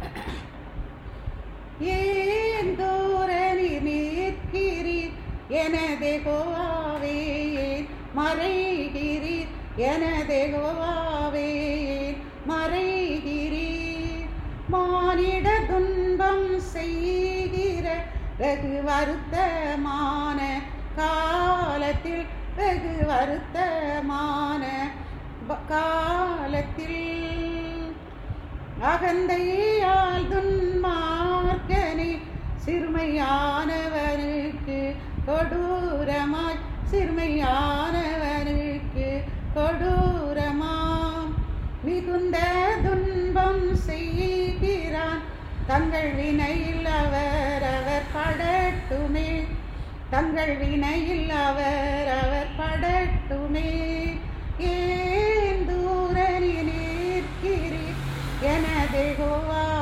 ஏன் தூரணி நிற்கிறீர் எனது கோவாவே ஏன் மறைகிறீர் எனது கோவாவே ஏன் மறைகிறீர் மானிட துன்பம் செய்கிற வெகு வருத்தமான காலத்தில் வெகு வருத்தமான ப- காலத்தில் அகந்தையால் துன்மார்க்கனை சிறுமையானவனுக்கு கொடூரமாய் சிறுமையானவனுக்கு கொடூரமாம் மிகுந்த துன்பம் செய்கிறான் தங்கள் வினையில் அவர் அவர் படட்டுமே தங்கள் வினையில் அவர் அவர் படட்டுமே ஏன் தூரனி நிற்கிறீர் எனது கோவா